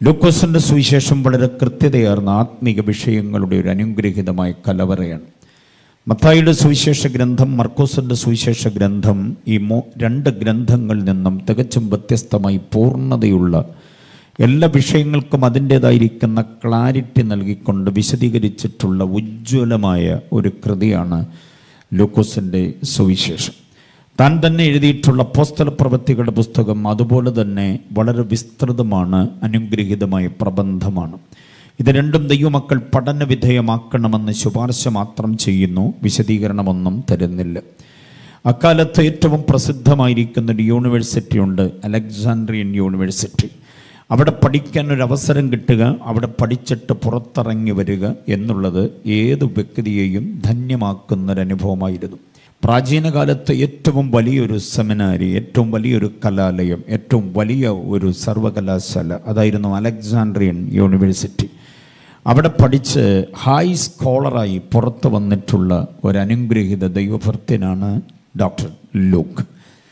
ലൂക്കോസിൻ്റെ സുവിശേഷം വളരെ കൃത്യതയാർന്ന ആത്മീക വിഷയങ്ങളുടെ ഒരു അനുഗ്രഹീതമായ കലവറയാണ് മത്തായിയുടെ സുവിശേഷ ഗ്രന്ഥം മർക്കോസിൻ്റെ സുവിശേഷ ഗ്രന്ഥം ഈ മോ രണ്ട് ഗ്രന്ഥങ്ങളിൽ നിന്നും തികച്ചും വ്യത്യസ്തമായി പൂർണ്ണതയുള്ള എല്ലാ വിഷയങ്ങൾക്കും അതിൻ്റേതായിരിക്കുന്ന ക്ലാരിറ്റി നൽകിക്കൊണ്ട് വിശദീകരിച്ചിട്ടുള്ള ഉജ്ജ്വലമായ ഒരു കൃതിയാണ് ലൂക്കോസിൻ്റെ സുവിശേഷം താൻ തന്നെ എഴുതിയിട്ടുള്ള പോസ്തല പ്രവൃത്തികളുടെ പുസ്തകം അതുപോലെ തന്നെ വളരെ വിസ്തൃതമാണ് അനുഗ്രഹീതമായ പ്രബന്ധമാണ് ഇത് രണ്ടും ദൈവമക്കൾ പഠന വിധേയമാക്കണമെന്ന് ശുപാർശ മാത്രം ചെയ്യുന്നു വിശദീകരണമൊന്നും തരുന്നില്ല അക്കാലത്ത് ഏറ്റവും പ്രസിദ്ധമായിരിക്കുന്ന ഒരു യൂണിവേഴ്സിറ്റി ഉണ്ട് അലക്സാൻഡ്രിയൻ യൂണിവേഴ്സിറ്റി അവിടെ പഠിക്കാൻ ഒരു അവസരം കിട്ടുക അവിടെ പഠിച്ചിട്ട് പുറത്തിറങ്ങി വരിക എന്നുള്ളത് ഏത് വ്യക്തിയെയും ധന്യമാക്കുന്നൊരനുഭവമായിരുന്നു പ്രാചീന കാലത്ത് ഏറ്റവും വലിയൊരു സെമിനാരി ഏറ്റവും വലിയൊരു കലാലയം ഏറ്റവും വലിയ ഒരു സർവകലാശാല അതായിരുന്നു അലക്സാൻഡ്രിയൻ യൂണിവേഴ്സിറ്റി അവിടെ പഠിച്ച് ഹൈ സ്കോളറായി പുറത്തു വന്നിട്ടുള്ള ഒരു അനുഗ്രഹീത ദൈവഭൃത്യനാണ് ഡോക്ടർ ലൂക്ക്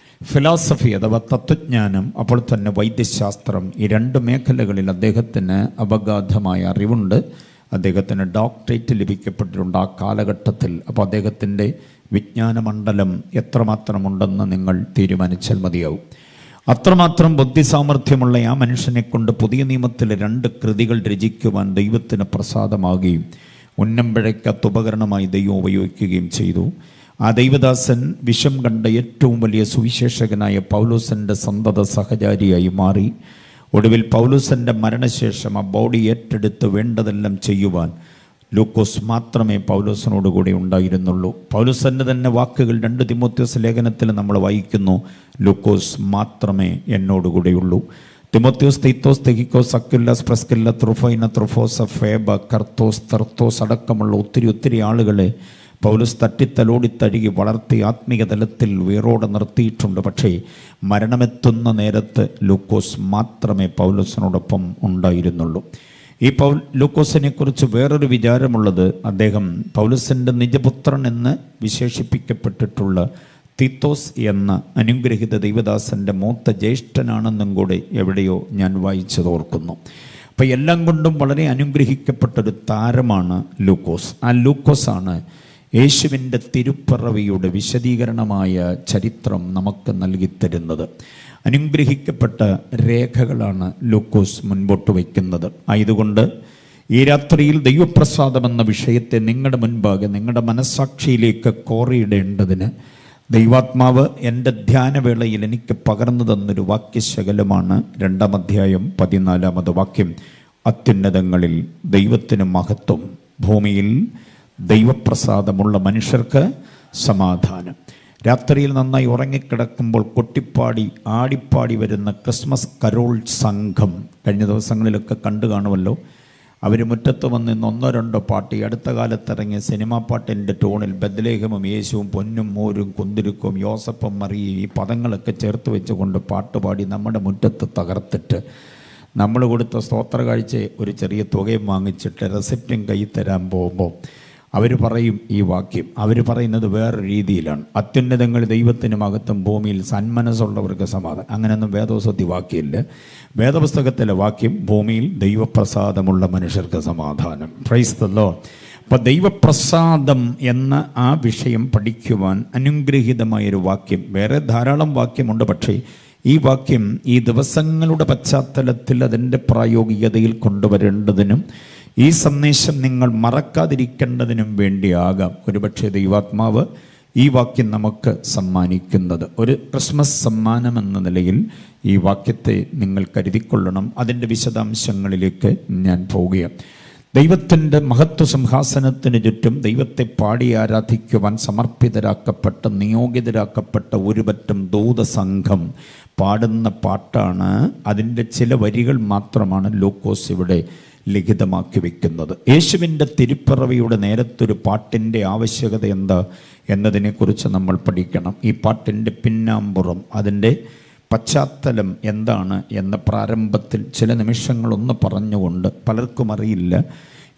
ഫിലോസഫി അഥവാ തത്വജ്ഞാനം അപ്പോൾ തന്നെ വൈദ്യശാസ്ത്രം ഈ രണ്ട് മേഖലകളിൽ അദ്ദേഹത്തിന് അപഗാധമായ അറിവുണ്ട് അദ്ദേഹത്തിന് ഡോക്ടറേറ്റ് ലഭിക്കപ്പെട്ടിട്ടുണ്ട് ആ കാലഘട്ടത്തിൽ അപ്പോൾ അദ്ദേഹത്തിൻ്റെ വിജ്ഞാനമണ്ഡലം എത്രമാത്രമുണ്ടെന്ന് നിങ്ങൾ തീരുമാനിച്ചാൽ മതിയാവും അത്രമാത്രം ബുദ്ധിസാമർഥ്യമുള്ള ആ മനുഷ്യനെ കൊണ്ട് പുതിയ നിയമത്തിലെ രണ്ട് കൃതികൾ രചിക്കുവാൻ ദൈവത്തിന് പ്രസാദമാകുകയും ഉന്നമ്പഴയ്ക്കത്ത് ഉപകരണമായി ദൈവം ഉപയോഗിക്കുകയും ചെയ്തു ആ ദൈവദാസൻ വിഷം കണ്ട ഏറ്റവും വലിയ സുവിശേഷകനായ പൗലോസൻ്റെ സന്തത സഹചാരിയായി മാറി ഒടുവിൽ പൗലോസൻ്റെ മരണശേഷം ആ ബോഡി ഏറ്റെടുത്ത് വേണ്ടതെല്ലാം ചെയ്യുവാൻ ലൂക്കോസ് മാത്രമേ പൗലോസിനോട് കൂടെ ഉണ്ടായിരുന്നുള്ളൂ പൗലോസൻ്റെ തന്നെ വാക്കുകൾ രണ്ട് തിമോത്യോസ് ലേഖനത്തിൽ നമ്മൾ വായിക്കുന്നു ലൂക്കോസ് മാത്രമേ എന്നോടുകൂടെയുള്ളൂ തിമോത്യോസ് തീത്തോസ് തെഹിക്കോസ് അക്യുല്ലസ് പ്രസ്കില്ല ത്രുഫൈന ത്രുഫോസ ഫേബ കർത്തോസ് തർത്തോസ് അടക്കമുള്ള ഒത്തിരി ഒത്തിരി ആളുകളെ പൗലോസ് തട്ടിത്തലോടി തഴുകി വളർത്തി ആത്മീയ തലത്തിൽ വേറോടെ നിർത്തിയിട്ടുണ്ട് പക്ഷേ മരണമെത്തുന്ന നേരത്ത് ലൂക്കോസ് മാത്രമേ പൗലോസിനോടൊപ്പം ഉണ്ടായിരുന്നുള്ളൂ ഈ പൗൽ ലൂക്കോസിനെ കുറിച്ച് വേറൊരു വിചാരമുള്ളത് അദ്ദേഹം പൗലസിൻ്റെ നിജപുത്രൻ എന്ന് വിശേഷിപ്പിക്കപ്പെട്ടിട്ടുള്ള തീത്തോസ് എന്ന അനുഗ്രഹിത ദൈവദാസൻ്റെ മൂത്ത ജ്യേഷ്ഠനാണെന്നും കൂടെ എവിടെയോ ഞാൻ വായിച്ചതോർക്കുന്നു അപ്പോൾ എല്ലാം കൊണ്ടും വളരെ അനുഗ്രഹിക്കപ്പെട്ടൊരു താരമാണ് ലൂക്കോസ് ആ ലൂക്കോസാണ് യേശുവിൻ്റെ തിരുപ്പിറവിയുടെ വിശദീകരണമായ ചരിത്രം നമുക്ക് നൽകിത്തരുന്നത് അനുഗ്രഹിക്കപ്പെട്ട രേഖകളാണ് ലൂക്കോസ് മുൻപോട്ട് വയ്ക്കുന്നത് ആയതുകൊണ്ട് ഈ രാത്രിയിൽ ദൈവപ്രസാദം എന്ന വിഷയത്തെ നിങ്ങളുടെ മുൻപാകെ നിങ്ങളുടെ മനസ്സാക്ഷിയിലേക്ക് കോറിയിടേണ്ടതിന് ദൈവാത്മാവ് എൻ്റെ ധ്യാനവേളയിൽ എനിക്ക് പകർന്നു തന്നൊരു വാക്യശകലമാണ് രണ്ടാം അധ്യായം പതിനാലാമത് വാക്യം അത്യുന്നതങ്ങളിൽ ദൈവത്തിന് മഹത്വം ഭൂമിയിൽ ദൈവപ്രസാദമുള്ള മനുഷ്യർക്ക് സമാധാനം രാത്രിയിൽ നന്നായി ഉറങ്ങിക്കിടക്കുമ്പോൾ കൊട്ടിപ്പാടി ആടിപ്പാടി വരുന്ന ക്രിസ്മസ് കരോൾ സംഘം കഴിഞ്ഞ ദിവസങ്ങളിലൊക്കെ കണ്ടു കാണുമല്ലോ അവർ മുറ്റത്ത് വന്ന് ഇന്ന് ഒന്നോ രണ്ടോ പാട്ട് ഈ അടുത്ത കാലത്ത് ഇറങ്ങിയ സിനിമാ പാട്ടിൻ്റെ ടോണിൽ ബദലേഹമും യേശുവും പൊന്നും മോരും കുന്തിരുക്കും യോസപ്പും മറിയും ഈ പദങ്ങളൊക്കെ ചേർത്ത് വെച്ചുകൊണ്ട് പാട്ടുപാടി നമ്മുടെ മുറ്റത്ത് തകർത്തിട്ട് നമ്മൾ കൊടുത്ത സ്തോത്ര കാഴ്ച ഒരു ചെറിയ തുകയും വാങ്ങിച്ചിട്ട് റെസിപ്റ്റും കൈ തരാൻ പോകുമ്പോൾ അവർ പറയും ഈ വാക്യം അവർ പറയുന്നത് വേറെ രീതിയിലാണ് അത്യുന്നതങ്ങൾ ദൈവത്തിന് മഹത്വം ഭൂമിയിൽ സന്മനസ്സുള്ളവർക്ക് സമാധാനം അങ്ങനെയൊന്നും വേദോസത്തി വാക്യമില്ല വേദപുസ്തകത്തിലെ വാക്യം ഭൂമിയിൽ ദൈവപ്രസാദമുള്ള മനുഷ്യർക്ക് സമാധാനം പ്രൈസ് തല്ലോ അപ്പോൾ ദൈവപ്രസാദം എന്ന ആ വിഷയം പഠിക്കുവാൻ അനുഗ്രഹീതമായൊരു വാക്യം വേറെ ധാരാളം വാക്യമുണ്ട് പക്ഷേ ഈ വാക്യം ഈ ദിവസങ്ങളുടെ പശ്ചാത്തലത്തിൽ അതിൻ്റെ പ്രായോഗികതയിൽ കൊണ്ടുവരേണ്ടതിനും ഈ സന്ദേശം നിങ്ങൾ മറക്കാതിരിക്കേണ്ടതിനും വേണ്ടിയാകാം ഒരുപക്ഷെ ദൈവാത്മാവ് ഈ വാക്യം നമുക്ക് സമ്മാനിക്കുന്നത് ഒരു ക്രിസ്മസ് സമ്മാനം എന്ന നിലയിൽ ഈ വാക്യത്തെ നിങ്ങൾ കരുതിക്കൊള്ളണം അതിൻ്റെ വിശദാംശങ്ങളിലേക്ക് ഞാൻ പോവുകയാണ് ദൈവത്തിൻ്റെ മഹത്വ സിംഹാസനത്തിന് ചുറ്റും ദൈവത്തെ പാടി ആരാധിക്കുവാൻ സമർപ്പിതരാക്കപ്പെട്ട നിയോഗിതരാക്കപ്പെട്ട ഒരുപറ്റം ദൂതസംഘം പാടുന്ന പാട്ടാണ് അതിൻ്റെ ചില വരികൾ മാത്രമാണ് ലൂക്കോസ് ഇവിടെ ലിഖിതമാക്കി വെക്കുന്നത് യേശുവിൻ്റെ തിരുപ്പിറവിയുടെ നേരത്തൊരു പാട്ടിൻ്റെ ആവശ്യകത എന്താ എന്നതിനെക്കുറിച്ച് നമ്മൾ പഠിക്കണം ഈ പാട്ടിൻ്റെ പിന്നാമ്പുറം അതിൻ്റെ പശ്ചാത്തലം എന്താണ് എന്ന പ്രാരംഭത്തിൽ ചില നിമിഷങ്ങളൊന്ന് പറഞ്ഞുകൊണ്ട് പലർക്കും അറിയില്ല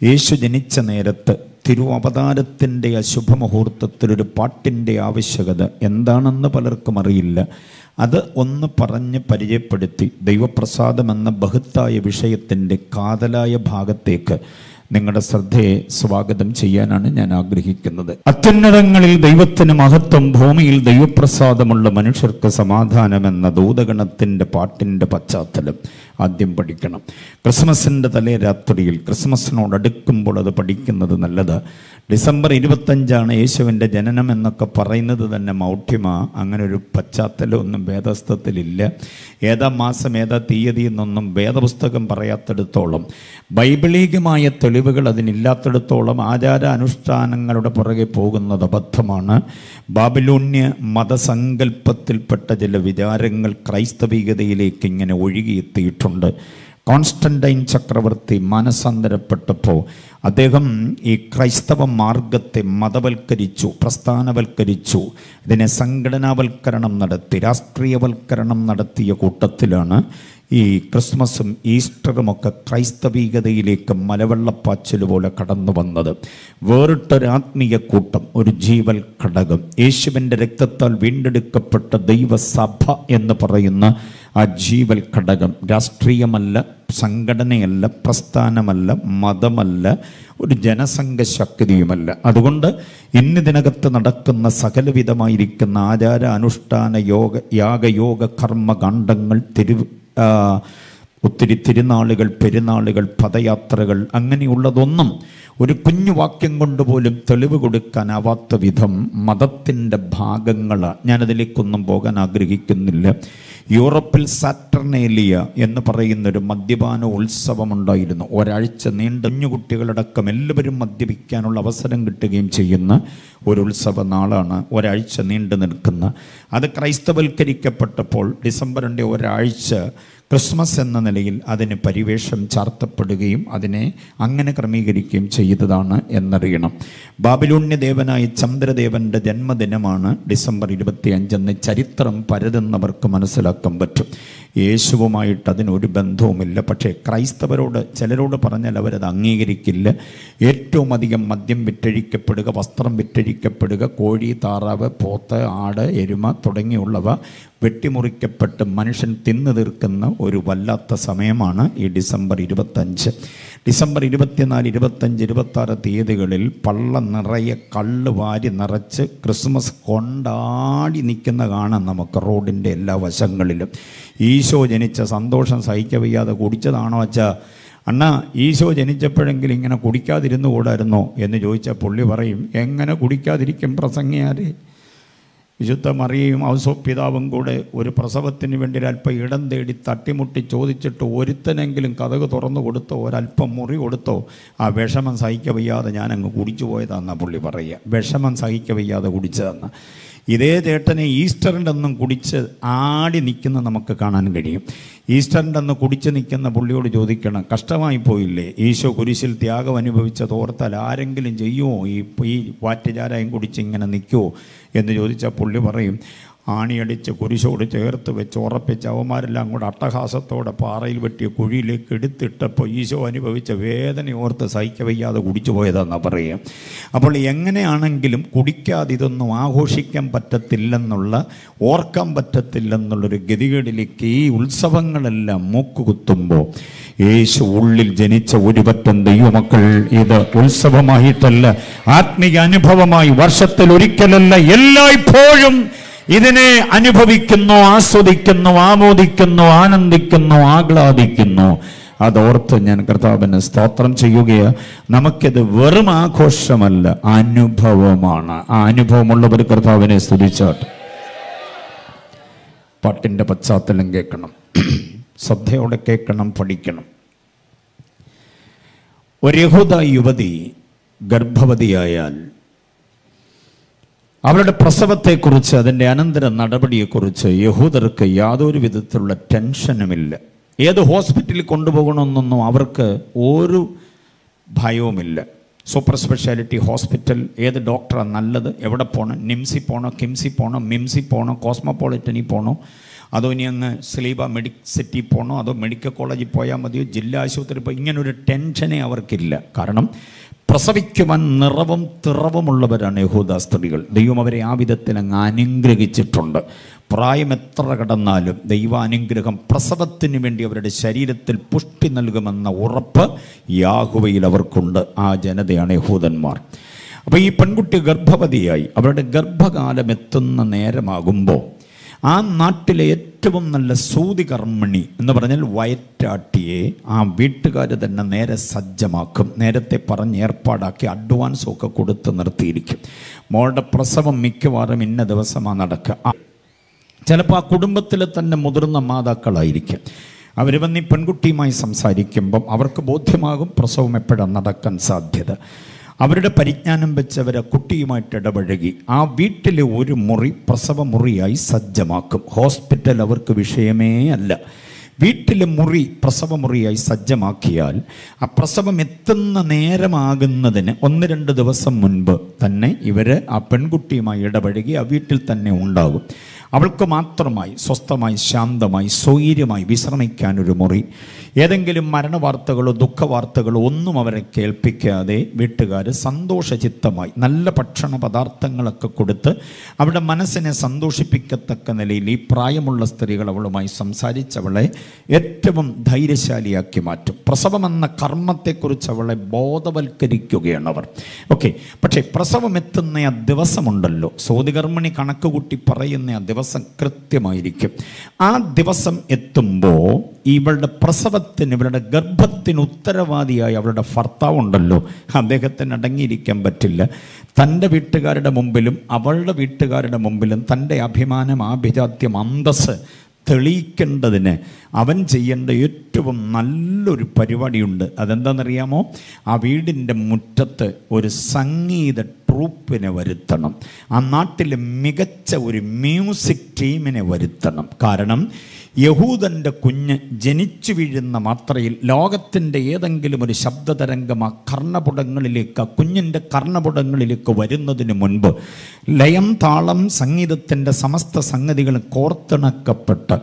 യേശു ജനിച്ച നേരത്ത് തിരുവവതാരത്തിൻ്റെ അശുഭമുഹൂർത്തത്തിലൊരു പാട്ടിൻ്റെ ആവശ്യകത എന്താണെന്ന് പലർക്കും അറിയില്ല അത് ഒന്ന് പറഞ്ഞ് പരിചയപ്പെടുത്തി ദൈവപ്രസാദം എന്ന ബഹുത്തായ വിഷയത്തിൻ്റെ കാതലായ ഭാഗത്തേക്ക് നിങ്ങളുടെ ശ്രദ്ധയെ സ്വാഗതം ചെയ്യാനാണ് ഞാൻ ആഗ്രഹിക്കുന്നത് അത്യുന്നതങ്ങളിൽ ദൈവത്തിന് മഹത്വം ഭൂമിയിൽ ദൈവപ്രസാദമുള്ള മനുഷ്യർക്ക് സമാധാനം എന്ന ദൂതഗണത്തിൻ്റെ പാട്ടിൻ്റെ പശ്ചാത്തലം ആദ്യം പഠിക്കണം ക്രിസ്മസിൻ്റെ തലേ രാത്രിയിൽ ക്രിസ്മസിനോട് അടുക്കുമ്പോൾ അത് പഠിക്കുന്നത് നല്ലത് ഡിസംബർ ഇരുപത്തഞ്ചാണ് യേശുവിൻ്റെ ജനനം എന്നൊക്കെ പറയുന്നത് തന്നെ മൗഢ്യമാ അങ്ങനെ ഒരു പശ്ചാത്തലമൊന്നും വേദസ്ഥത്തിലില്ല ഏതാ മാസം ഏതാ തീയതി എന്നൊന്നും വേദപുസ്തകം പറയാത്തിടത്തോളം ബൈബിളീകമായ തെളിവുകൾ അതിനില്ലാത്തിടത്തോളം ആചാര അനുഷ്ഠാനങ്ങളുടെ പുറകെ പോകുന്നത് അബദ്ധമാണ് ബാബിലോന്യ മതസങ്കല്പത്തിൽപ്പെട്ട ചില വിചാരങ്ങൾ ക്രൈസ്തവികതയിലേക്ക് ഇങ്ങനെ ഒഴുകിയെത്തിയിട്ടുണ്ട് കോൺസ്റ്റന്റൈൻ ചക്രവർത്തി മാനസാന്തരപ്പെട്ടപ്പോൾ അദ്ദേഹം ഈ ക്രൈസ്തവ മാർഗത്തെ മതവൽക്കരിച്ചു പ്രസ്ഥാനവൽക്കരിച്ചു ഇതിനെ സംഘടനാവൽക്കരണം നടത്തി രാഷ്ട്രീയവൽക്കരണം നടത്തിയ കൂട്ടത്തിലാണ് ഈ ക്രിസ്മസും ഈസ്റ്ററും ഒക്കെ ക്രൈസ്തവീകതയിലേക്ക് മലവെള്ളപ്പാച്ചിൽ പോലെ കടന്നു വന്നത് വേറിട്ടൊരാത്മീയ കൂട്ടം ഒരു ജീവൽ ഘടകം യേശുവിൻ്റെ രക്തത്താൽ വീണ്ടെടുക്കപ്പെട്ട ദൈവസഭ എന്ന് പറയുന്ന ആ ജീവൽ ഘടകം രാഷ്ട്രീയമല്ല സംഘടനയല്ല പ്രസ്ഥാനമല്ല മതമല്ല ഒരു ജനസംഘ ശക്തിയുമല്ല അതുകൊണ്ട് ഇന്നിതിനകത്ത് നടക്കുന്ന സകലവിധമായിരിക്കുന്ന ആചാര അനുഷ്ഠാന യോഗ യാഗയോഗ കർമ്മകാണ്ഡങ്ങൾ തിരു ആ, ഒത്തിരി തിരുനാളുകൾ പെരുന്നാളുകൾ പദയാത്രകൾ അങ്ങനെയുള്ളതൊന്നും ഒരു കുഞ്ഞു വാക്യം കൊണ്ട് പോലും തെളിവ് കൊടുക്കാനാവാത്ത വിധം മതത്തിൻ്റെ ഭാഗങ്ങളാണ് ഞാനതിലേക്കൊന്നും പോകാൻ ആഗ്രഹിക്കുന്നില്ല യൂറോപ്പിൽ സാറ്റർനേലിയ എന്ന് പറയുന്ന ഒരു മദ്യപാന ഉത്സവമുണ്ടായിരുന്നു ഒരാഴ്ച നീണ്ട കുഞ്ഞുകുട്ടികളടക്കം എല്ലാവരും മദ്യപിക്കാനുള്ള അവസരം കിട്ടുകയും ചെയ്യുന്ന ഒരു ഉത്സവ നാളാണ് ഒരാഴ്ച നീണ്ടു നിൽക്കുന്ന അത് ക്രൈസ്തവൽക്കരിക്കപ്പെട്ടപ്പോൾ ഡിസംബറിൻ്റെ ഒരാഴ്ച ക്രിസ്മസ് എന്ന നിലയിൽ അതിന് പരിവേഷം ചാർത്തപ്പെടുകയും അതിനെ അങ്ങനെ ക്രമീകരിക്കുകയും ചെയ്തതാണ് എന്നറിയണം ബാബിലോണ്യ ദേവനായ ചന്ദ്രദേവന്റെ ജന്മദിനമാണ് ഡിസംബർ ഇരുപത്തി അഞ്ചെന്ന് ചരിത്രം പരതുന്നവർക്ക് മനസ്സിലാക്കാൻ പറ്റും യേശുവുമായിട്ട് അതിനൊരു ബന്ധവുമില്ല പക്ഷേ ക്രൈസ്തവരോട് ചിലരോട് പറഞ്ഞാൽ അവരത് അംഗീകരിക്കില്ല ഏറ്റവും അധികം മദ്യം വിറ്റഴിക്കപ്പെടുക വസ്ത്രം വിറ്റഴിക്കപ്പെടുക കോഴി താറാവ് പോത്ത് ആട് എരുമ തുടങ്ങിയുള്ളവ വെട്ടിമുറിക്കപ്പെട്ട് മനുഷ്യൻ തിന്നു തീർക്കുന്ന ഒരു വല്ലാത്ത സമയമാണ് ഈ ഡിസംബർ ഇരുപത്തഞ്ച് ഡിസംബർ ഇരുപത്തിനാല് ഇരുപത്തഞ്ച് ഇരുപത്താറ് തീയതികളിൽ പള്ള നിറയെ കള്ള് വാരി നിറച്ച് ക്രിസ്മസ് കൊണ്ടാടി നിൽക്കുന്ന കാണാം നമുക്ക് റോഡിൻ്റെ എല്ലാ വശങ്ങളിലും ഈശോ ജനിച്ച സന്തോഷം സഹിക്കവയ്യാതെ കുടിച്ചതാണോ വച്ചാൽ അണ്ണാ ഈശോ ജനിച്ചപ്പോഴെങ്കിലും ഇങ്ങനെ കുടിക്കാതിരുന്നു കൂടായിരുന്നോ എന്ന് ചോദിച്ചാൽ പുള്ളി പറയും എങ്ങനെ കുടിക്കാതിരിക്കും പ്രസംഗിയാരെ വിശുദ്ധ മറിയയും ഔസോ പിതാവും കൂടെ ഒരു പ്രസവത്തിന് വേണ്ടി ഒരല്പം ഇടം തേടി തട്ടിമുട്ടി ചോദിച്ചിട്ട് ഒരുത്തനെങ്കിലും കഥക് തുറന്നു കൊടുത്തോ ഒരല്പം മുറി കൊടുത്തോ ആ വിഷമം സഹിക്ക വയ്യാതെ ഞാൻ അങ്ങ് കുടിച്ചു പോയതാന്നാ പുള്ളി പറയുക വിഷമം സഹിക്ക വയ്യാതെ കുടിച്ചതെന്ന് ഇതേ ചേട്ടനെ ഈസ്റ്ററിൻ്റെ അന്നും കുടിച്ച് ആടി നിൽക്കുന്ന നമുക്ക് കാണാൻ കഴിയും ഈസ്റ്ററിൻ്റെ അന്ന് കുടിച്ച് നിൽക്കുന്ന പുള്ളിയോട് ചോദിക്കണം കഷ്ടമായി പോയില്ലേ ഈശോ കുരിശിൽ ത്യാഗം അനുഭവിച്ചത് ഓർത്താൽ ആരെങ്കിലും ചെയ്യുമോ ഈ ഈ വാറ്റുചാരായം കുടിച്ച് ഇങ്ങനെ നിൽക്കുമോ എന്ന് ചോദിച്ചാൽ പുള്ളി പറയും ആണിയടിച്ച് കുരിശോട് ചേർത്ത് വെച്ച് ഉറപ്പിച്ച് അവന്മാരെല്ലാം കൂടെ അട്ടഹാസത്തോടെ പാറയിൽ വെട്ടിയ കുഴിയിലേക്ക് എടുത്തിട്ടപ്പോൾ ഈശോ അനുഭവിച്ച വേദന ഓർത്ത് സഹിക്ക വയ്യാതെ കുടിച്ചു പോയതാണെന്നാണ് പറയുക അപ്പോൾ എങ്ങനെയാണെങ്കിലും കുടിക്കാതെ ഇതൊന്നും ആഘോഷിക്കാൻ പറ്റത്തില്ലെന്നുള്ള ഓർക്കാൻ പറ്റത്തില്ലെന്നുള്ളൊരു ഗതികേടിലേക്ക് ഈ ഉത്സവങ്ങളെല്ലാം മൂക്കുകുത്തുമ്പോൾ യേശു ഉള്ളിൽ ജനിച്ച ഒരു പറ്റം ദൈവമക്കൾ ഇത് ഉത്സവമായിട്ടല്ല ആത്മീയ അനുഭവമായി വർഷത്തിൽ ഒരിക്കലല്ല എല്ലായ്പ്പോഴും ഇതിനെ അനുഭവിക്കുന്നു ആസ്വദിക്കുന്നു ആമോദിക്കുന്നു ആനന്ദിക്കുന്നു ആഹ്ലാദിക്കുന്നു അതോർത്ത് ഞാൻ കർത്താവിന് സ്തോത്രം ചെയ്യുകയാണ് നമുക്കിത് വെറും ആഘോഷമല്ല അനുഭവമാണ് ആ അനുഭവമുള്ളവർ കർത്താവിനെ സ്തുതിച്ചാട്ട് പാട്ടിൻ്റെ പശ്ചാത്തലം കേൾക്കണം ശ്രദ്ധയോടെ കേൾക്കണം പഠിക്കണം ഒരു യഹൂദ യുവതി ഗർഭവതിയായാൽ അവളുടെ പ്രസവത്തെക്കുറിച്ച് അതിൻ്റെ അനന്തര നടപടിയെക്കുറിച്ച് യഹൂദർക്ക് യാതൊരു വിധത്തിലുള്ള ടെൻഷനുമില്ല ഏത് ഹോസ്പിറ്റലിൽ കൊണ്ടുപോകണമെന്നൊന്നും അവർക്ക് ഒരു ഭയവുമില്ല സൂപ്പർ സ്പെഷ്യാലിറ്റി ഹോസ്പിറ്റൽ ഏത് ഡോക്ടറാണ് നല്ലത് എവിടെ പോകണം നിംസി പോകണോ കിംസി പോകണോ മിംസി പോകണോ കോസ്മോപോളിറ്റനിൽ പോകണോ അതോ ഇനി അങ്ങ് സ്ലീബ മെഡിസിറ്റി പോകണോ അതോ മെഡിക്കൽ കോളേജിൽ പോയാൽ മതിയോ ജില്ലാ ആശുപത്രി പോയി ഇങ്ങനൊരു ടെൻഷനേ അവർക്കില്ല കാരണം പ്രസവിക്കുവാൻ നിറവും തിറവുമുള്ളവരാണ് യഹൂദ സ്ത്രീകൾ ദൈവം അവരെ ആ വിധത്തിൽ അങ്ങ് അനുഗ്രഹിച്ചിട്ടുണ്ട് പ്രായം എത്ര കടന്നാലും ദൈവാനുഗ്രഹം പ്രസവത്തിന് വേണ്ടി അവരുടെ ശരീരത്തിൽ പുഷ്ടി നൽകുമെന്ന ഉറപ്പ് യാഹുവയിൽ അവർക്കുണ്ട് ആ ജനതയാണ് യഹൂദന്മാർ അപ്പോൾ ഈ പെൺകുട്ടി ഗർഭവതിയായി അവരുടെ ഗർഭകാലം എത്തുന്ന നേരമാകുമ്പോൾ ആ നാട്ടിലെ ഏറ്റവും നല്ല സൂതി കർമ്മിണി എന്ന് പറഞ്ഞാൽ വയറ്റാട്ടിയെ ആ വീട്ടുകാർ തന്നെ നേരെ സജ്ജമാക്കും നേരത്തെ പറഞ്ഞ് ഏർപ്പാടാക്കി അഡ്വാൻസും ഒക്കെ കൊടുത്ത് നിർത്തിയിരിക്കും മോളുടെ പ്രസവം മിക്കവാറും ഇന്ന ദിവസമാണ് നടക്കുക ആ ചിലപ്പോൾ ആ കുടുംബത്തിലെ തന്നെ മുതിർന്ന മാതാക്കളായിരിക്കും അവർ വന്ന് ഈ പെൺകുട്ടിയുമായി സംസാരിക്കുമ്പം അവർക്ക് ബോധ്യമാകും പ്രസവം എപ്പോഴാണ് നടക്കാൻ സാധ്യത അവരുടെ പരിജ്ഞാനം വെച്ച് അവർ ആ കുട്ടിയുമായിട്ട് ഇടപഴകി ആ വീട്ടിലെ ഒരു മുറി പ്രസവ മുറിയായി സജ്ജമാക്കും ഹോസ്പിറ്റൽ അവർക്ക് വിഷയമേ അല്ല വീട്ടിലെ മുറി പ്രസവ മുറിയായി സജ്ജമാക്കിയാൽ ആ പ്രസവം എത്തുന്ന നേരമാകുന്നതിന് ഒന്ന് രണ്ട് ദിവസം മുൻപ് തന്നെ ഇവർ ആ പെൺകുട്ടിയുമായി ഇടപഴകി ആ വീട്ടിൽ തന്നെ ഉണ്ടാകും അവൾക്ക് മാത്രമായി സ്വസ്ഥമായി ശാന്തമായി സ്വൈര്യമായി വിശ്രമിക്കാൻ ഒരു മുറി ഏതെങ്കിലും മരണവാർത്തകളോ ദുഃഖവാർത്തകളോ ഒന്നും അവരെ കേൾപ്പിക്കാതെ വീട്ടുകാർ സന്തോഷചിത്തമായി നല്ല ഭക്ഷണ പദാർത്ഥങ്ങളൊക്കെ കൊടുത്ത് അവരുടെ മനസ്സിനെ സന്തോഷിപ്പിക്കത്തക്ക നിലയിൽ ഈ പ്രായമുള്ള സ്ത്രീകൾ അവളുമായി സംസാരിച്ച് അവളെ ഏറ്റവും ധൈര്യശാലിയാക്കി മാറ്റും പ്രസവമെന്ന കർമ്മത്തെക്കുറിച്ച് അവളെ ബോധവൽക്കരിക്കുകയാണ് അവർ ഓക്കെ പക്ഷേ പ്രസവം എത്തുന്ന ആ ദിവസമുണ്ടല്ലോ സോതികർമ്മിണി കണക്ക് കൂട്ടി പറയുന്ന ആ ദിവസം കൃത്യമായിരിക്കും ആ ദിവസം എത്തുമ്പോൾ ഇവളുടെ പ്രസവത്തിന് ഇവളുടെ ഗർഭത്തിന് ഉത്തരവാദിയായി അവളുടെ ഭർത്താവ് ഉണ്ടല്ലോ അദ്ദേഹത്തിന് അടങ്ങിയിരിക്കാൻ പറ്റില്ല തൻ്റെ വീട്ടുകാരുടെ മുമ്പിലും അവളുടെ വീട്ടുകാരുടെ മുമ്പിലും തൻ്റെ അഭിമാനം ആഭിജാത്യം അന്തസ് തെളിയിക്കേണ്ടതിന് അവൻ ചെയ്യേണ്ട ഏറ്റവും നല്ലൊരു പരിപാടിയുണ്ട് അതെന്താണെന്നറിയാമോ ആ വീടിൻ്റെ മുറ്റത്ത് ഒരു സംഗീത ട്രൂപ്പിനെ വരുത്തണം ആ നാട്ടിലെ മികച്ച ഒരു മ്യൂസിക് ടീമിനെ വരുത്തണം കാരണം യഹൂദൻ്റെ കുഞ്ഞ് ജനിച്ചു വീഴുന്ന മാത്രയിൽ ലോകത്തിൻ്റെ ഏതെങ്കിലും ഒരു ശബ്ദതരംഗം ആ കർണപുടങ്ങളിലേക്ക് ആ കുഞ്ഞിൻ്റെ കർണപുടങ്ങളിലേക്ക് വരുന്നതിന് മുൻപ് ലയം താളം സംഗീതത്തിൻ്റെ സമസ്ത സംഗതികൾ കോർത്തിണക്കപ്പെട്ട്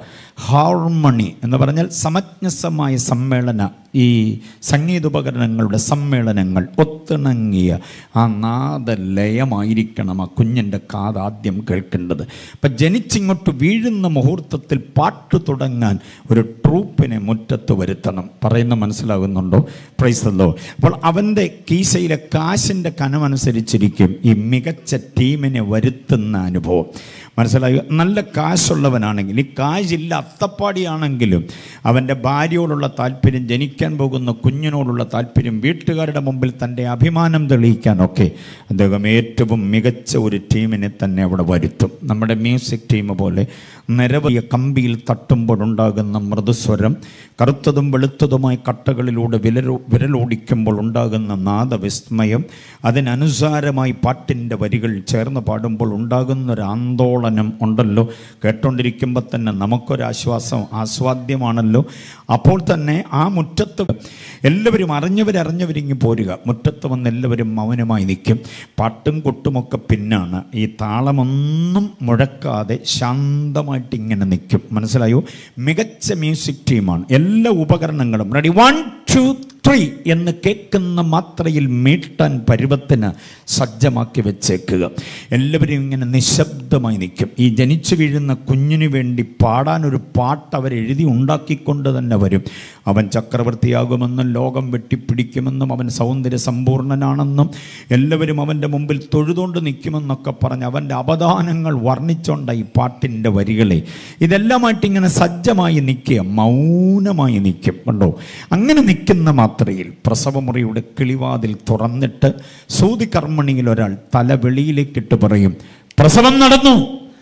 ഹാർമണി എന്ന് പറഞ്ഞാൽ സമഞ്ജസമായ സമ്മേളന ഈ സംഗീതോപകരണങ്ങളുടെ സമ്മേളനങ്ങൾ ഒത്തിണങ്ങിയ ആ നാദലയമായിരിക്കണം ആ കുഞ്ഞിൻ്റെ കാത് ആദ്യം കേൾക്കേണ്ടത് അപ്പം ജനിച്ചിങ്ങോട്ട് വീഴുന്ന മുഹൂർത്തത്തിൽ പാട്ട് തുടങ്ങാൻ ഒരു ട്രൂപ്പിനെ മുറ്റത്ത് വരുത്തണം പറയുന്ന മനസ്സിലാകുന്നുണ്ടോ പ്രൈസല്ലോ അപ്പോൾ അവൻ്റെ കീശയിലെ കാശിൻ്റെ കനമനുസരിച്ചിരിക്കും ഈ മികച്ച ടീമിനെ വരുത്തുന്ന അനുഭവം മനസ്സിലായോ നല്ല കാശുള്ളവനാണെങ്കിൽ ഈ കാശില്ല അത്തപ്പാടിയാണെങ്കിലും അവൻ്റെ ഭാര്യയോടുള്ള താല്പര്യം ജനിക്കാൻ പോകുന്ന കുഞ്ഞിനോടുള്ള താല്പര്യം വീട്ടുകാരുടെ മുമ്പിൽ തൻ്റെ അഭിമാനം തെളിയിക്കാനൊക്കെ അദ്ദേഹം ഏറ്റവും മികച്ച ഒരു ടീമിനെ തന്നെ അവിടെ വരുത്തും നമ്മുടെ മ്യൂസിക് ടീം പോലെ നിരവധി കമ്പിയിൽ തട്ടുമ്പോഴുണ്ടാകുന്ന മൃദുസ്വരം കറുത്തതും വെളുത്തതുമായ കട്ടകളിലൂടെ വിരലോ വിരലോടിക്കുമ്പോൾ ഉണ്ടാകുന്ന നാദവിസ്മയം അതിനനുസാരമായി പാട്ടിൻ്റെ വരികൾ ചേർന്ന് പാടുമ്പോൾ ഉണ്ടാകുന്ന ഒരു ആന്തോളനം ഉണ്ടല്ലോ കേട്ടോണ്ടിരിക്കുമ്പോൾ തന്നെ നമുക്കൊരാശ്വാസം ആസ്വാദ്യമാണല്ലോ അപ്പോൾ തന്നെ ആ മുറ്റത്ത് എല്ലാവരും അറിഞ്ഞവരറിഞ്ഞവരിങ്ങി പോരുക മുറ്റത്ത് വന്ന് എല്ലാവരും മൗനമായി നിൽക്കും പാട്ടും കൊട്ടുമൊക്കെ പിന്നാണ് ഈ താളമൊന്നും മുഴക്കാതെ ശാന്തമായിട്ട് ഇങ്ങനെ നിൽക്കും മനസ്സിലായോ മികച്ച മ്യൂസിക് ടീമാണ് എല്ലാ ഉപകരണങ്ങളും റെഡി വൺ ടു ത്രീ എന്ന് കേൾക്കുന്ന മാത്രയിൽ മീട്ടാൻ പരുവത്തിന് സജ്ജമാക്കി വെച്ചേക്കുക എല്ലാവരും ഇങ്ങനെ നിശബ്ദമായി നിൽക്കും ഈ ജനിച്ചു വീഴുന്ന കുഞ്ഞിനു വേണ്ടി പാടാനൊരു പാട്ട് അവരെഴുതി ഉണ്ടാക്കിക്കൊണ്ട് തന്നെ വരും അവൻ ചക്രവർത്തിയാകുമെന്നും ലോകം വെട്ടിപ്പിടിക്കുമെന്നും അവൻ സൗന്ദര്യ സമ്പൂർണനാണെന്നും എല്ലാവരും അവൻ്റെ മുമ്പിൽ തൊഴുതുകൊണ്ട് നിൽക്കുമെന്നൊക്കെ പറഞ്ഞ് അവൻ്റെ അപദാനങ്ങൾ വർണ്ണിച്ചുകൊണ്ട് ഈ പാട്ടിൻ്റെ വരികളെ ഇതെല്ലാമായിട്ട് ഇങ്ങനെ സജ്ജമായി നിൽക്കുക മൗനമായി നിൽക്കും കണ്ടോ അങ്ങനെ നിൽക്കുന്ന മാത്രയിൽ പ്രസവമുറിയുടെ കിളിവാതിൽ തുറന്നിട്ട് സൂതികർമ്മണിയിൽ ഒരാൾ തല വെളിയിലേക്കിട്ട് പറയും പ്രസവം നടന്നു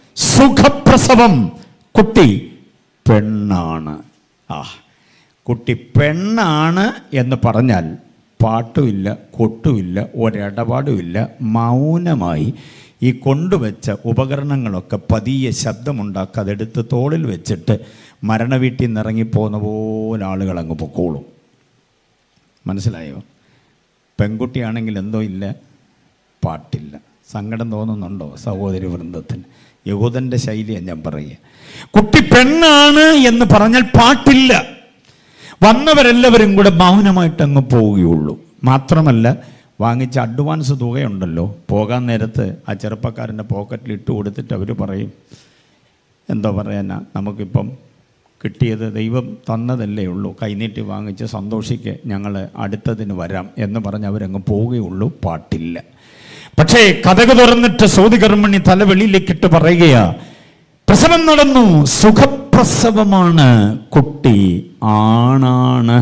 സുഖപ്രസവം കുട്ടി പെണ്ണാണ് ആ കുട്ടി പെണ്ണാണ് എന്ന് പറഞ്ഞാൽ പാട്ടുമില്ല കൊട്ടുമില്ല ഒരിടപാടുമില്ല മൗനമായി ഈ കൊണ്ടുവച്ച ഉപകരണങ്ങളൊക്കെ പതിയെ ശബ്ദമുണ്ടാക്കി അതെടുത്ത് തോളിൽ വെച്ചിട്ട് മരണവീട്ടിൽ നിന്ന് ഇറങ്ങിപ്പോകുന്ന പോലെ ആളുകൾ അങ്ങ് പൊക്കോളും മനസ്സിലായോ പെൺകുട്ടിയാണെങ്കിൽ എന്തോ ഇല്ല പാട്ടില്ല സങ്കടം തോന്നുന്നുണ്ടോ സഹോദരി വൃന്ദത്തിന് യഹൂദൻ്റെ ശൈലിയാണ് ഞാൻ പറയുക കുട്ടി പെണ്ണാണ് എന്ന് പറഞ്ഞാൽ പാട്ടില്ല വന്നവരെല്ലാവരും കൂടെ മൗനമായിട്ട് അങ്ങ് പോവുകയുള്ളൂ മാത്രമല്ല വാങ്ങിച്ച അഡ്വാൻസ് തുകയുണ്ടല്ലോ പോകാൻ നേരത്ത് ആ ചെറുപ്പക്കാരൻ്റെ പോക്കറ്റിൽ ഇട്ട് കൊടുത്തിട്ട് അവർ പറയും എന്താ പറയാനാ നമുക്കിപ്പം കിട്ടിയത് ദൈവം തന്നതല്ലേ ഉള്ളൂ കൈനീട്ടി വാങ്ങിച്ച് സന്തോഷിക്ക് ഞങ്ങൾ അടുത്തതിന് വരാം എന്ന് പറഞ്ഞ് അവരങ്ങ് പോവുകയുള്ളൂ പാട്ടില്ല പക്ഷേ കഥക തുറന്നിട്ട് സൗദികർമ്മണി തല വെളിയിലേക്കിട്ട് പറയുകയാ പ്രസവം നടന്നു സുഖപ്രസവമാണ് കുട്ടി ആണാണ്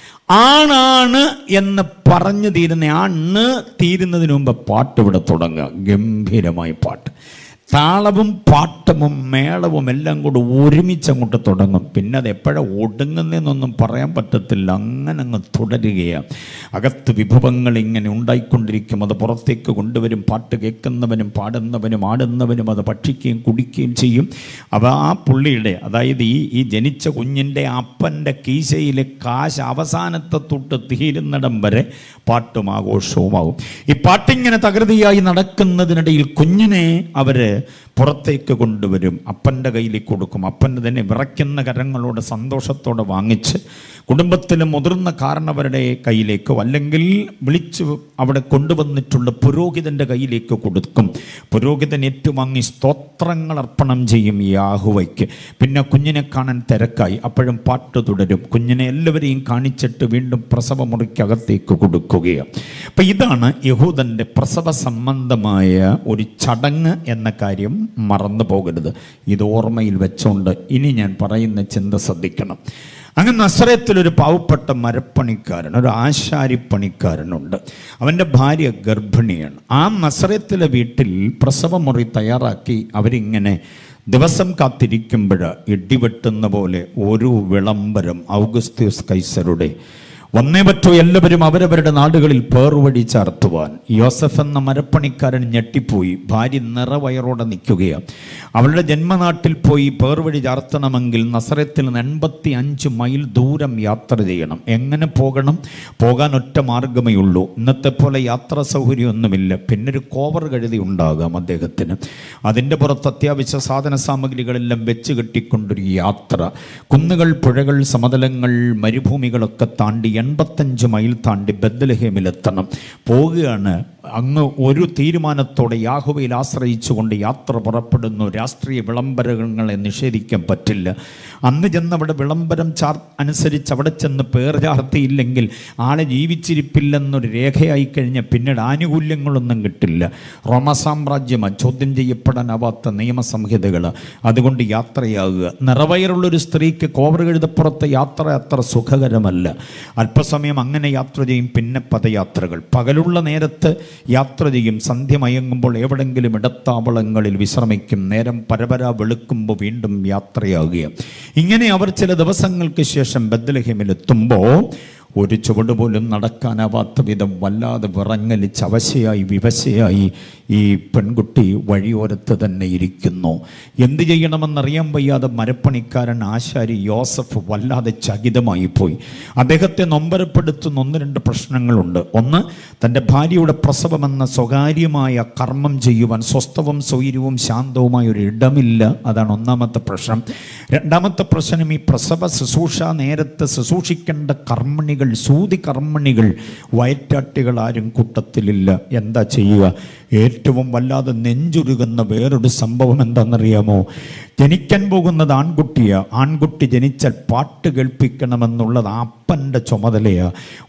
ആണാണ് എന്ന് പറഞ്ഞു തീരുന്ന ആണ് തീരുന്നതിന് മുമ്പ് പാട്ട് ഇവിടെ തുടങ്ങുക ഗംഭീരമായി പാട്ട് താളവും പാട്ടവും മേളവും എല്ലാം കൂടെ ഒരുമിച്ച് അങ്ങോട്ട് തുടങ്ങും പിന്നെ അത് എപ്പോഴാണ് ഒടുങ്ങുന്നതെന്നൊന്നും പറയാൻ പറ്റത്തില്ല അങ്ങനെ അങ്ങ് തുടരുകയാണ് അകത്ത് വിഭവങ്ങൾ ഇങ്ങനെ ഉണ്ടായിക്കൊണ്ടിരിക്കും അത് പുറത്തേക്ക് കൊണ്ടുവരും പാട്ട് കേൾക്കുന്നവനും പാടുന്നവനും ആടുന്നവനും അത് ഭക്ഷിക്കുകയും കുടിക്കുകയും ചെയ്യും അവ ആ പുള്ളിയുടെ അതായത് ഈ ഈ ജനിച്ച കുഞ്ഞിൻ്റെ അപ്പൻ്റെ കീശയിലെ കാശ് അവസാനത്തെ തൊട്ട് തീരുന്നിടം വരെ പാട്ടും ആഘോഷവുമാകും ഈ പാട്ടിങ്ങനെ തകൃതിയായി നടക്കുന്നതിനിടയിൽ കുഞ്ഞിനെ അവര് പുറത്തേക്ക് കൊണ്ടുവരും അപ്പൻ്റെ കയ്യിലേക്ക് കൊടുക്കും അപ്പൻ്റെ തന്നെ വിറയ്ക്കുന്ന കരങ്ങളോട് സന്തോഷത്തോടെ വാങ്ങിച്ച് കുടുംബത്തിലെ മുതിർന്ന കാരണവരുടെ കയ്യിലേക്കോ അല്ലെങ്കിൽ വിളിച്ച് അവിടെ കൊണ്ടുവന്നിട്ടുള്ള പുരോഹിതൻ്റെ കയ്യിലേക്ക് കൊടുക്കും പുരോഹിതൻ ഏറ്റുവാങ്ങി സ്തോത്രങ്ങൾ അർപ്പണം ചെയ്യും യാഹുവയ്ക്ക് പിന്നെ കുഞ്ഞിനെ കാണാൻ തിരക്കായി അപ്പോഴും പാട്ട് തുടരും കുഞ്ഞിനെ എല്ലാവരെയും കാണിച്ചിട്ട് വീണ്ടും പ്രസവ മുറിക്കകത്തേക്ക് കൊടുക്കുകയാണ് അപ്പം ഇതാണ് യഹൂദൻ്റെ പ്രസവ സംബന്ധമായ ഒരു ചടങ്ങ് എന്ന കാര്യം മറന്നു പോകരുത് ഇത് ഓർമ്മയിൽ വെച്ചുകൊണ്ട് ഇനി ഞാൻ പറയുന്ന ചിന്ത ശ്രദ്ധിക്കണം അങ്ങ് നസ്രയത്തിലൊരു പാവപ്പെട്ട മരപ്പണിക്കാരൻ ഒരു ആശാരിപ്പണിക്കാരനുണ്ട് അവൻ്റെ ഭാര്യ ഗർഭിണിയാണ് ആ നസ്രയത്തിലെ വീട്ടിൽ പ്രസവമുറി തയ്യാറാക്കി അവരിങ്ങനെ ദിവസം കാത്തിരിക്കുമ്പോൾ ഇടിവെട്ടുന്ന പോലെ ഒരു വിളംബരം ഔഗസ്ത്യൂസ് കൈസരുടെ വന്നേ പറ്റൂ എല്ലാവരും അവരവരുടെ നാടുകളിൽ പേറുവഴി ചാർത്തുവാൻ യോസഫ് എന്ന മരപ്പണിക്കാരൻ ഞെട്ടിപ്പോയി ഭാര്യ നിറവയറോടെ നിൽക്കുകയാണ് അവളുടെ ജന്മനാട്ടിൽ പോയി പേർവഴി ചാർത്തണമെങ്കിൽ നസറത്തിൽ നിന്ന് എൺപത്തി അഞ്ച് മൈൽ ദൂരം യാത്ര ചെയ്യണം എങ്ങനെ പോകണം പോകാൻ ഒറ്റ മാർഗമേ ഉള്ളൂ ഇന്നത്തെ പോലെ യാത്രാ സൗകര്യമൊന്നുമില്ല പിന്നെ ഒരു കോവർ കഴുതി ഉണ്ടാകാം അദ്ദേഹത്തിന് അതിൻ്റെ പുറത്ത് അത്യാവശ്യ സാധന സാമഗ്രികളെല്ലാം വെച്ച് കെട്ടിക്കൊണ്ടൊരു യാത്ര കുന്നുകൾ പുഴകൾ സമതലങ്ങൾ മരുഭൂമികളൊക്കെ താണ്ടി എൺപത്തഞ്ച് മൈൽ താണ്ടി ബദ്ലഹേമിലെത്തണം പോവുകയാണ് അങ്ങ് ഒരു തീരുമാനത്തോടെ യാഹുവയിൽ ആശ്രയിച്ചുകൊണ്ട് യാത്ര പുറപ്പെടുന്നു രാഷ്ട്രീയ വിളംബരങ്ങളെ നിഷേധിക്കാൻ പറ്റില്ല അന്ന് ചെന്ന് അവിടെ വിളംബരം ചാർ അനുസരിച്ച് അവിടെ ചെന്ന് പേർ ചാർത്തിയില്ലെങ്കിൽ ആളെ ജീവിച്ചിരിപ്പില്ലെന്നൊരു രേഖയായി കഴിഞ്ഞാൽ പിന്നീട് ആനുകൂല്യങ്ങളൊന്നും കിട്ടില്ല റോമ സാമ്രാജ്യമാണ് ചോദ്യം ചെയ്യപ്പെടാനാവാത്ത നിയമസംഹിതകൾ അതുകൊണ്ട് യാത്രയാകുക നിറവയറുള്ളൊരു സ്ത്രീക്ക് കോവറുകഴുതപ്പുറത്തെ യാത്ര അത്ര സുഖകരമല്ല അല്പസമയം അങ്ങനെ യാത്ര ചെയ്യും പിന്നെ പദയാത്രകൾ പകലുള്ള നേരത്ത് യാത്ര ചെയ്യും സന്ധ്യ മയങ്ങുമ്പോൾ എവിടെങ്കിലും ഇടത്താവളങ്ങളിൽ വിശ്രമിക്കും നേരം പരപര വെളുക്കുമ്പോൾ വീണ്ടും യാത്രയാകുക ഇങ്ങനെ അവർ ചില ദിവസങ്ങൾക്ക് ശേഷം ബദ്ലഹേമിലെത്തുമ്പോൾ ഒരു ചുവട് പോലും നടക്കാനാവാത്ത വിധം വല്ലാതെ വിറങ്ങലിച്ച് അവശയായി വിവശയായി ഈ പെൺകുട്ടി വഴിയോരത്ത് തന്നെ ഇരിക്കുന്നു എന്ത് ചെയ്യണമെന്നറിയാൻ വയ്യാതെ മരപ്പണിക്കാരൻ ആശാരി യോസഫ് വല്ലാതെ ചകിതമായി പോയി അദ്ദേഹത്തെ നൊമ്പരപ്പെടുത്തുന്ന ഒന്ന് രണ്ട് പ്രശ്നങ്ങളുണ്ട് ഒന്ന് തൻ്റെ ഭാര്യയുടെ പ്രസവമെന്ന സ്വകാര്യമായ കർമ്മം ചെയ്യുവാൻ സ്വസ്ഥവും സ്വൈര്യവും ശാന്തവുമായ ഒരു ഇടമില്ല അതാണ് ഒന്നാമത്തെ പ്രശ്നം രണ്ടാമത്തെ പ്രശ്നം ഈ പ്രസവ ശുശ്രൂഷ നേരത്തെ ശുശ്രൂഷിക്കേണ്ട കർമ്മണികൾ സൂതി കർമ്മണികൾ വയറ്റാട്ടികൾ ആരും കൂട്ടത്തിലില്ല എന്താ ചെയ്യുക ഏറ്റവും വല്ലാതെ നെഞ്ചുരുകുന്ന വേറൊരു സംഭവം എന്താണെന്നറിയാമോ ജനിക്കാൻ പോകുന്നത് ആൺകുട്ടിയാ ആൺകുട്ടി ജനിച്ചാൽ പാട്ട് കേൾപ്പിക്കണമെന്നുള്ളത് അപ്പൻ്റെ ചുമതലയാ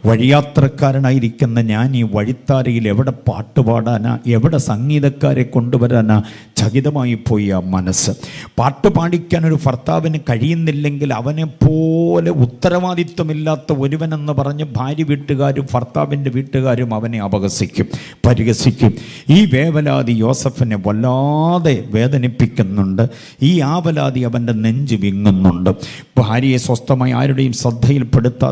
വഴിയാത്രക്കാരനായിരിക്കുന്ന ഞാൻ ഈ വഴിത്താരയിൽ എവിടെ പാട്ട് പാടാനാ എവിടെ സംഗീതക്കാരെ കൊണ്ടുവരാനാ ചകിതമായി പോയി ആ മനസ്സ് പാട്ട് പാടിക്കാൻ ഒരു ഭർത്താവിന് കഴിയുന്നില്ലെങ്കിൽ അവനെ പോലെ ഉത്തരവാദിത്വമില്ലാത്ത ഒരുവനെന്ന് പറഞ്ഞ് ഭാര്യ വീട്ടുകാരും ഭർത്താവിൻ്റെ വീട്ടുകാരും അവനെ അപഹസിക്കും പരിഹസിക്കും ഈ വേവലാതി യോസഫിനെ വല്ലാതെ വേദനിപ്പിക്കുന്നുണ്ട് ഈ ആവലാതി അവൻ്റെ നെഞ്ച് വിങ്ങുന്നുണ്ട് ഭാര്യയെ സ്വസ്ഥമായി ആരുടെയും ശ്രദ്ധയിൽപ്പെടുത്താതെ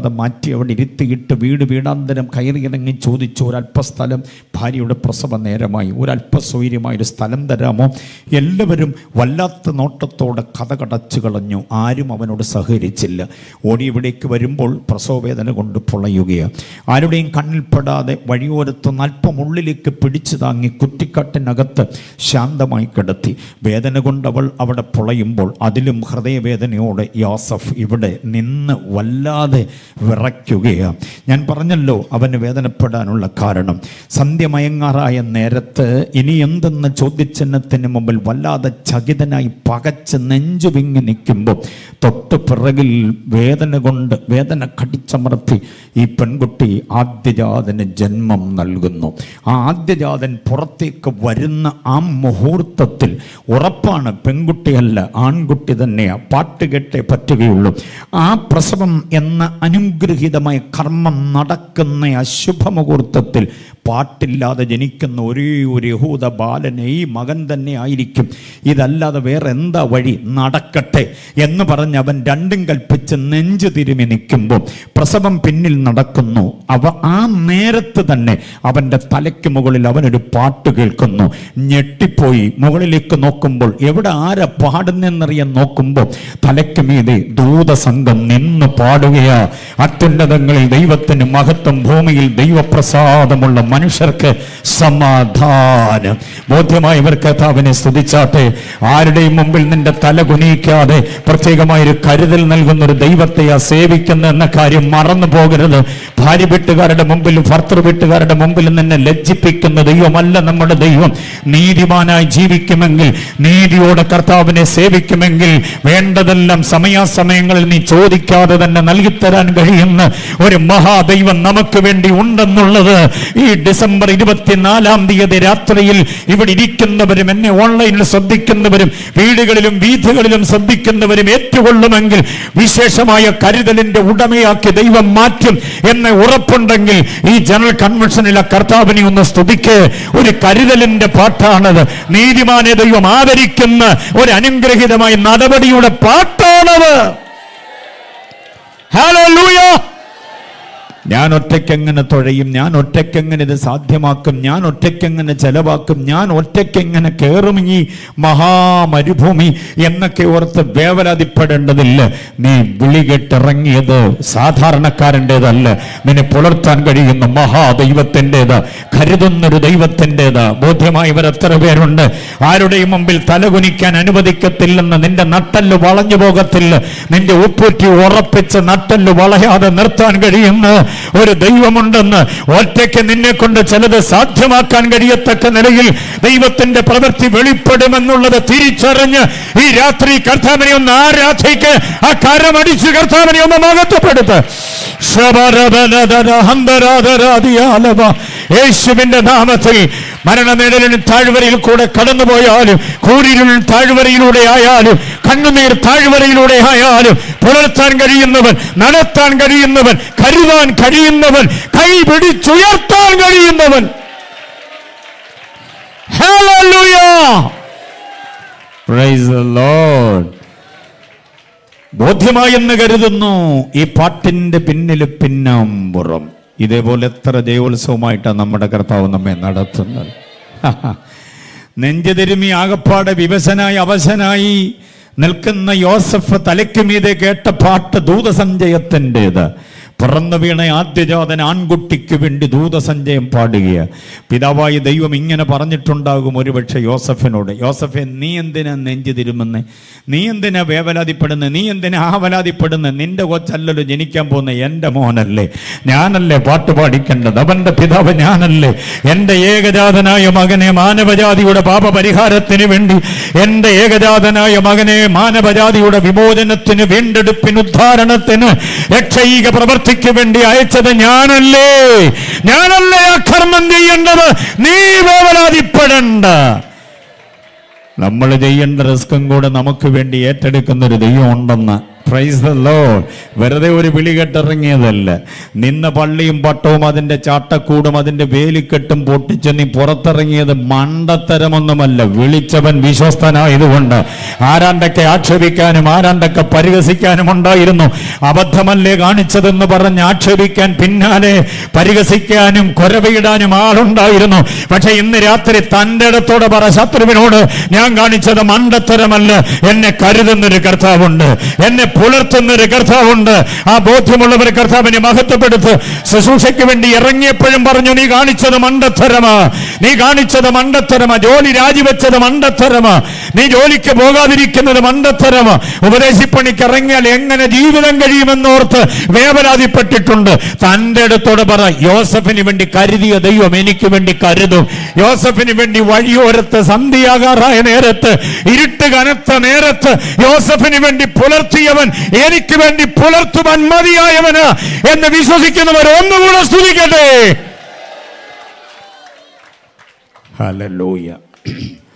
കിട്ടാതെ മാറ്റി അവിടെ ഇരുത്തിയിട്ട് വീട് വീടാന്തരം കയറിയിറങ്ങി ചോദിച്ചു ഒരല്പസ്ഥലം ഭാര്യയുടെ പ്രസവ നേരമായി ഒരല്പസൗകര്യമായ ഒരു സ്ഥലം തരാമോ എല്ലാവരും വല്ലാത്ത നോട്ടത്തോടെ കഥ കടച്ചു കളഞ്ഞു ആരും അവനോട് സഹകരിച്ചില്ല ഓടി ഇവിടേക്ക് വരുമ്പോൾ പ്രസവവേദന കൊണ്ട് പൊളയുകയാണ് ആരുടെയും കണ്ണിൽപ്പെടാതെ വഴിയോരത്ത് അല്പം ഉള്ളിലേക്ക് പിടിച്ചു താങ്ങി കുറ്റിക്കാട്ടിനകത്ത് ശാന്തമായി കിടത്തി വേദന കൊണ്ട് അവൾ അവിടെ പൊളയുമ്പോൾ അതിലും ഹൃദയവേദനയോടെ യോസഫ് ഇവിടെ നിന്ന് വല്ലാതെ വിറയ്ക്കുകയാണ് ഞാൻ പറഞ്ഞല്ലോ അവന് വേദനപ്പെടാനുള്ള കാരണം സന്ധ്യ മയങ്ങാറായ നേരത്ത് ഇനി എന്തെന്ന ചോദ്യചിഹ്നത്തിന് മുമ്പിൽ വല്ലാതെ ചകിതനായി പകച്ച് നെഞ്ചു വിങ്ങി നിൽക്കുമ്പോൾ തൊട്ട് പിറകിൽ വേദന കൊണ്ട് വേദന കടിച്ചമർത്തി ഈ പെൺകുട്ടി ആദ്യജാതന് ജന്മം നൽകുന്നു ആ ആദ്യജാതൻ പുറത്തേക്ക് വരുന്ന ആ മുഹൂർത്തത്തിൽ ഉറപ്പാണ് പെൺകുട്ടിയല്ല ആൺകുട്ടി തന്നെയാ പാട്ട് കേട്ടേ പറ്റുകയുള്ളൂ ആ പ്രസവം എന്ന അനുഗ്രഹീതമായ കർമ്മം നടക്കുന്ന അശുഭ മുഹൂർത്തത്തിൽ പാട്ടില്ലാതെ ജനിക്കുന്ന ഒരേ ഒരു യഹൂദ ബാലനെ ഈ മകൻ തന്നെ ആയിരിക്കും ഇതല്ലാതെ വേറെ എന്താ വഴി നടക്കട്ടെ എന്ന് പറഞ്ഞ് അവൻ രണ്ടും കൽപ്പിച്ച് നെഞ്ചു തിരുമി നിൽക്കുമ്പോൾ പ്രസവം പിന്നിൽ നടക്കുന്നു അവ ആ നേരത്ത് തന്നെ അവൻ്റെ തലയ്ക്ക് മുകളിൽ അവനൊരു പാട്ട് കേൾക്കുന്നു ഞെട്ടിപ്പോയി മുകളിലേക്ക് നോക്കുമ്പോൾ എവിടെ ആരാ പാടുന്നെന്നറിയാൻ നോക്കുമ്പോൾ തലയ്ക്ക് മീതെ ദൂതസംഘം നിന്ന് പാടുകയാ അത്യുന്നതങ്ങളിൽ ദൈവത്തിന് മഹത്വം ഭൂമിയിൽ ദൈവപ്രസാദമുള്ള മനുഷ്യർക്ക് സമാധാനം ബോധ്യമായവർ കർത്താവിനെ സ്തുതിച്ചാട്ടെ ആരുടെയും മുമ്പിൽ നിന്റെ തല കുനിയിക്കാതെ പ്രത്യേകമായൊരു കരുതൽ നൽകുന്ന ഒരു ദൈവത്തെയാ സേവിക്കുന്ന എന്ന കാര്യം മറന്നു പോകരുത് ഭാര്യ വീട്ടുകാരുടെ മുമ്പിലും ഭർത്തൃ വീട്ടുകാരുടെ മുമ്പിലും നിന്നെ ലജ്ജിപ്പിക്കുന്ന ദൈവമല്ല നമ്മുടെ ദൈവം നീതിമാനായി ജീവിക്കുമെങ്കിൽ നീതിയോടെ കർത്താവിനെ സേവിക്കുമെങ്കിൽ വേണ്ടതെല്ലാം സമയാസമയങ്ങളിൽ നീ ചോദിക്കാതെ തന്നെ നൽകിത്തരാൻ കഴിയുന്ന ഒരു മഹാദൈവം നമുക്ക് വേണ്ടി ഉണ്ടെന്നുള്ളത് ഈ ഡിസംബർ ഇരുപത്തിനാലാം തീയതി രാത്രിയിൽ ഇവിടെ ഇരിക്കുന്നവരും എന്നെ ഓൺലൈനിൽ ശ്രദ്ധിക്കുന്നവരും വീടുകളിലും വീഥികളിലും ശ്രദ്ധിക്കുന്നവരും ഏറ്റുകൊള്ളുമെങ്കിൽ വിശേഷമായ കരുതലിന്റെ ഉടമയാക്കി ദൈവം മാറ്റും എന്ന ഉറപ്പുണ്ടെങ്കിൽ ഈ ജനറൽ കൺവെൻഷനിലെ കർത്താവിനെ ഒന്ന് സ്തുതിക്ക് ഒരു കരുതലിന്റെ പാട്ടാണത് നീതിമാനെ ദൈവം ആദരിക്കുന്ന ഒരു അനുഗ്രഹീതമായ നടപടിയുടെ പാട്ടാണത് ഹല്ലേലൂയ ഞാൻ ഒറ്റയ്ക്കെങ്ങനെ തുഴയും ഞാൻ ഒറ്റയ്ക്കെങ്ങനെ ഇത് സാധ്യമാക്കും ഞാൻ ഒറ്റയ്ക്കെങ്ങനെ ചെലവാക്കും ഞാൻ ഒറ്റയ്ക്കെങ്ങനെ കയറും ഈ മഹാമരുഭൂമി എന്നൊക്കെ ഓർത്ത് വേവലാതിപ്പെടേണ്ടതില്ല നീ വിളി കെട്ടിറങ്ങിയത് സാധാരണക്കാരൻ്റെതല്ല നിന്നെ പുലർത്താൻ കഴിയുന്ന മഹാദൈവത്തിൻ്റെത് കരുതുന്നൊരു ദൈവത്തിൻ്റെത് ബോധ്യമായവർ എത്ര പേരുണ്ട് ആരുടെയും മുമ്പിൽ തലകുനിക്കാൻ അനുവദിക്കത്തില്ലെന്ന് നിന്റെ നട്ടല് വളഞ്ഞു പോകത്തില്ല നിന്റെ ഉപ്പുറ്റി ഉറപ്പിച്ച് നട്ടല് വളയാതെ നിർത്താൻ കഴിയുന്ന ഒരു ദൈവമുണ്ടെന്ന് ഒറ്റയ്ക്ക് നിന്നെ കൊണ്ട് ചിലത് സാധ്യമാക്കാൻ കഴിയത്തക്ക നിലയിൽ ദൈവത്തിന്റെ പ്രവൃത്തി വെളിപ്പെടുമെന്നുള്ളത് തിരിച്ചറിഞ്ഞ് ഈ രാത്രി കർത്താവിനെ ഒന്ന് ആരാധയ്ക്ക് ആ കരമടിച്ച് കർത്താവിനെ ഒന്ന് മഹത്വപ്പെടുത്ത് യേശുവിന്റെ നാമത്തിൽ മരണനിഴലിന് താഴ്വരയിൽ കൂടെ കടന്നുപോയാലും കൂരിരുൾ താഴ്വരയിലൂടെ ആയാലും കണ്ണുനീർ താഴ്വരയിലൂടെ ആയാലും പുലർത്താൻ കഴിയുന്നവൻ നടത്താൻ കഴിയുന്നവൻ കരുതാൻ കഴിയുന്നവൻ കൈ പിടിച്ചുയർത്താൻ കഴിയുന്നവൻ Hallelujah! Praise the Lord. ബോധ്യമായെന്ന് കരുതുന്നു ഈ പാട്ടിന്റെ പിന്നിൽ പിന്നാമ്പുറം ഇതേപോലെ എത്ര ജയോത്സവമായിട്ടാണ് നമ്മുടെ കർത്താവ് നമ്മെ നടത്തുന്നത് നെഞ്ചു തിരുമി ആകപ്പാടെ വിവശനായി അവശനായി നിൽക്കുന്ന യോസഫ് തലയ്ക്ക് മീതെ കേട്ട പാട്ട് ദൂതസഞ്ചയത്തിൻ്റെത് പിറന്നു വീണ ആദ്യജാതൻ ആൺകുട്ടിക്ക് വേണ്ടി ദൂതസഞ്ചയം പാടുകയാണ് പിതാവായ ദൈവം ഇങ്ങനെ പറഞ്ഞിട്ടുണ്ടാകും ഒരുപക്ഷെ യോസഫിനോട് യോസഫെ നീ എന്തിനാ നെഞ്ചു തിരുമെന്ന് നീ എന്തിനാ വേവലാതിപ്പെടുന്നത് നീ എന്തിനാ ആവലാതിപ്പെടുന്നത് നിന്റെ കൊച്ചല്ലല്ലോ ജനിക്കാൻ പോകുന്ന എൻ്റെ മോനല്ലേ ഞാനല്ലേ പാട്ട് പാടിക്കേണ്ടത് അവൻ്റെ പിതാവ് ഞാനല്ലേ എൻ്റെ ഏകജാതനായ മകനെ മാനവജാതിയുടെ പാപപരിഹാരത്തിന് വേണ്ടി എൻ്റെ ഏകജാതനായ മകനെ മാനവജാതിയുടെ വിമോചനത്തിന് വീണ്ടെടുപ്പിന് ഉദ്ധാരണത്തിന് രക്ഷയിക പ്രവർത്തിക്ക് വേണ്ടി അയച്ചത് ഞാനല്ലേ ഞാനല്ലേ ആ കർമ്മം ചെയ്യേണ്ടത് നീ വേവലാതിപ്പെടണ്ട നമ്മൾ ചെയ്യേണ്ട റിസ്ക്കും കൂടെ നമുക്ക് വേണ്ടി ഏറ്റെടുക്കുന്ന ഒരു ദൈവം ഉണ്ടെന്ന് പ്രൈസ് ദ ലോർഡ് വെറുതെ ഒരു വിളി കെട്ടിറങ്ങിയതല്ല നിന്ന പള്ളിയും പട്ടവും അതിന്റെ ചാട്ടക്കൂടും അതിന്റെ വേലിക്കെട്ടും പൊട്ടിച്ച് നീ പുറത്തിറങ്ങിയത് മണ്ടത്തരമൊന്നുമല്ല വിളിച്ചവൻ വിശ്വസ്തനായതുകൊണ്ട് ആരാണ്ടൊക്കെ ആക്ഷേപിക്കാനും ആരാണ്ടൊക്കെ പരിഹസിക്കാനും ഉണ്ടായിരുന്നു അബദ്ധമല്ലേ കാണിച്ചതെന്ന് പറഞ്ഞ് ആക്ഷേപിക്കാൻ പിന്നാലെ പരിഹസിക്കാനും കൊരവയിടാനും ആളുണ്ടായിരുന്നു പക്ഷെ ഇന്ന് രാത്രി തന്റെ ഇടത്തോടെ പറ ശത്രുവിനോട് ഞാൻ കാണിച്ചത് മണ്ടത്തരമല്ല എന്നെ കരുതുന്നൊരു കർത്താവുണ്ട് എന്നെ പുലർത്തുന്നൊരു കർത്താവുണ്ട് ആ ബോധ്യമുള്ളവർ കർത്താവിനെ മഹത്വപ്പെടുത്ത് ശുശ്രൂഷയ്ക്ക് വേണ്ടി ഇറങ്ങിയപ്പോഴും പറഞ്ഞു നീ കാണിച്ചത് മണ്ടത്തരമാ നീ കാണിച്ചത് മണ്ടത്തരമാ ജോലി രാജിവെച്ചത് മണ്ടത്തരമാ നീ ജോലിക്ക് പോകാതിരിക്കുന്നത് മണ്ടത്തരമാ ഉപദേശിപ്പണിക്ക് ഇറങ്ങിയാൽ എങ്ങനെ ജീവിതം കഴിയുമെന്നോർത്ത് വേവലാതിപ്പെട്ടിട്ടുണ്ട് തന്റെ അടുത്തോട് പറ യോസഫിന് വേണ്ടി കരുതിയ ദൈവം എനിക്ക് വേണ്ടി കരുതും യോസഫിന് വേണ്ടി വഴിയോരത്ത് സന്ധ്യയാകാറായ നേരത്ത് ഇരുട്ട് കനത്ത നേരത്ത് യോസഫിന് വേണ്ടി പുലർത്തിയവൻ എനിക്ക് വേണ്ടി പുലർത്തുവാൻ മതിയായവന് എന്ന് വിശ്വസിക്കുന്നവർ ഒന്നുകൂടെ സ്തുതിക്കട്ടെ ഹല്ലേലൂയ